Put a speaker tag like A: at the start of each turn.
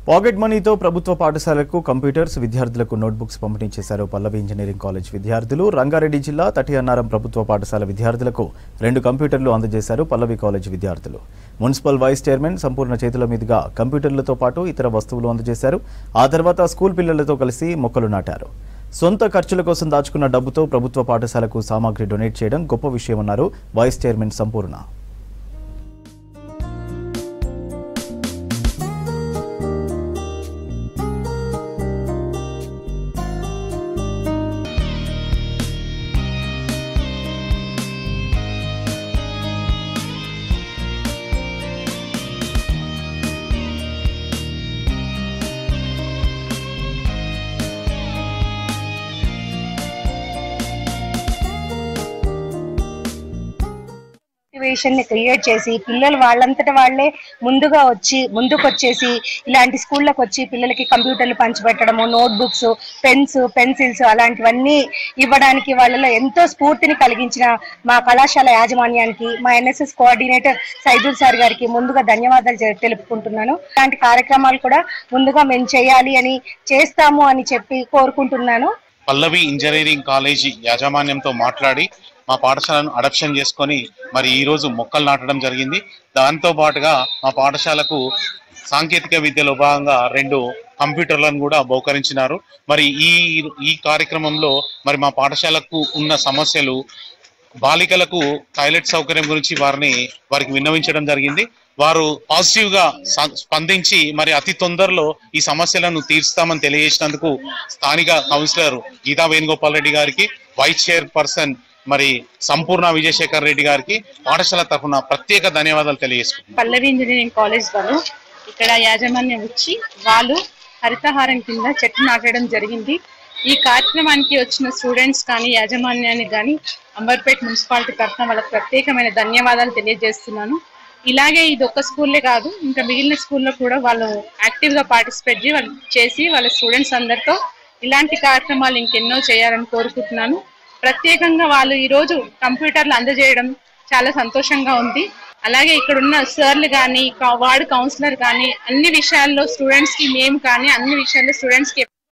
A: pocket మనీతో ప్రభుత్వ పాఠశాలకు కంప్యూటర్స్ విద్యార్థులకు నోట్బుక్స్ పంపిణీ చేశారు పల్లవి ఇంజనీరింగ్ కాలేజ్ విద్యార్థులు రంగారెడ్డి జిల్లా తటియన్నారం ప్రభుత్వ పాఠశాల విద్యార్థులకు రెండు కంప్యూటర్లు అందజేశారు పల్లవి కాలేజ్ విద్యార్థులు మున్సిపల్ వైస్ చైర్మన్ సంపూర్ణ చేతుల మీదుగా కంప్యూటర్లతో పాటు ఇతర వస్తువులు అందజేశారు ఆ తర్వాత స్కూల్ పిల్లలతో కలిసి మొక్కలు నాటారు సొంత ఖర్చుల కోసం దాచుకున్న డబ్బుతో ప్రభుత్వ పాఠశాలకు సామాగ్రి డొనేట్ చేయడం గొప్ప విషయమన్నారు వైస్ చైర్మన్ సంపూర్ణ
B: మోటివేషన్ ని క్రియేట్ చేసి పిల్లలు వాళ్ళంతట వాళ్ళే ముందుగా వచ్చి ముందుకు వచ్చేసి ఇలాంటి స్కూళ్ళకి వచ్చి పిల్లలకి కంప్యూటర్లు పంచిపెట్టడము నోట్ బుక్స్ పెన్స్ పెన్సిల్స్ అలాంటివన్నీ ఇవ్వడానికి వాళ్ళలో ఎంతో స్ఫూర్తిని కలిగించిన మా కళాశాల యాజమాన్యానికి మా ఎన్ఎస్ఎస్ కోఆర్డినేటర్ సైదుల్ సార్ గారికి ముందుగా ధన్యవాదాలు చె- తెలుపుకుంటున్నాను ఇలాంటి కార్యక్రమాలు కూడా ముందుగా మేము చేయాలి అని చేస్తాము అని చెప్పి కోరుకుంటున్నాను
C: పల్లవి ఇంజనీరింగ్ కాలేజీ యాజమాన్యంతో మాట్లాడి మా పాఠశాలను అడాప్షన్ చేసుకొని మరి ఈ రోజు మొక్కలు నాటడం జరిగింది దాంతో పాటుగా మా పాఠశాలకు సాంకేతిక విద్యలో భాగంగా రెండు కంప్యూటర్లను కూడా బహుకరించినారు మరి ఈ ఈ కార్యక్రమంలో మరి మా పాఠశాలకు ఉన్న సమస్యలు బాలికలకు టాయిలెట్ సౌకర్యం గురించి వారిని వారికి విన్నవించడం జరిగింది వారు పాజిటివ్ గా స- స్పందించి మరి అతి తొందరలో ఈ సమస్యలను తీర్చుతామని తెలియజేసినందుకు స్థానిక కౌన్సిలర్ గీతా వేణుగోపాల్ రెడ్డి గారికి వైస్ చైర్ పర్సన్ మరి సంపూర్ణ విజయశేఖర్ రెడ్డి గారికి పాఠశాల తరఫున ప్రత్యేక ధన్యవాదాలు తెలియజేసుకుంటున్నాను
D: పల్లవి ఇంజనీరింగ్ కాలేజ్ వాళ్ళు ఇక్కడ యాజమాన్యం వచ్చి వాళ్ళు హరితహారం కింద చెట్లు నాటడం జరిగింది ఈ కార్యక్రమానికి వచ్చిన స్టూడెంట్స్ కానీ యాజమాన్యానికి కానీ అంబర్పేట్ మున్సిపాలిటీ తరఫున వాళ్ళకి ప్రత్యేకమైన ధన్యవాదాలు తెలియజేస్తున్నాను ఇలాగే ఇది ఒక్క స్కూల్లే కాదు ఇంకా మిగిలిన స్కూల్లో కూడా వాళ్ళు యాక్టివ్ గా పార్టిసిపేట్ చేసి వాళ్ళు చేసి వాళ్ళ స్టూడెంట్స్ అందరితో ఇలాంటి కార్యక్రమాలు ఇంకెన్నో చేయాలని కోరుకుంటున్నాను ప్రత్యేకంగా వాళ్ళు ఈ రోజు కంప్యూటర్లు అందజేయడం చాలా సంతోషంగా ఉంది అలాగే ఇక్కడ ఉన్న సార్లు కానీ వార్డు కౌన్సిలర్ కానీ అన్ని విషయాల్లో స్టూడెంట్స్ కి మేము కానీ అన్ని విషయాల్లో స్టూడెంట్స్ కి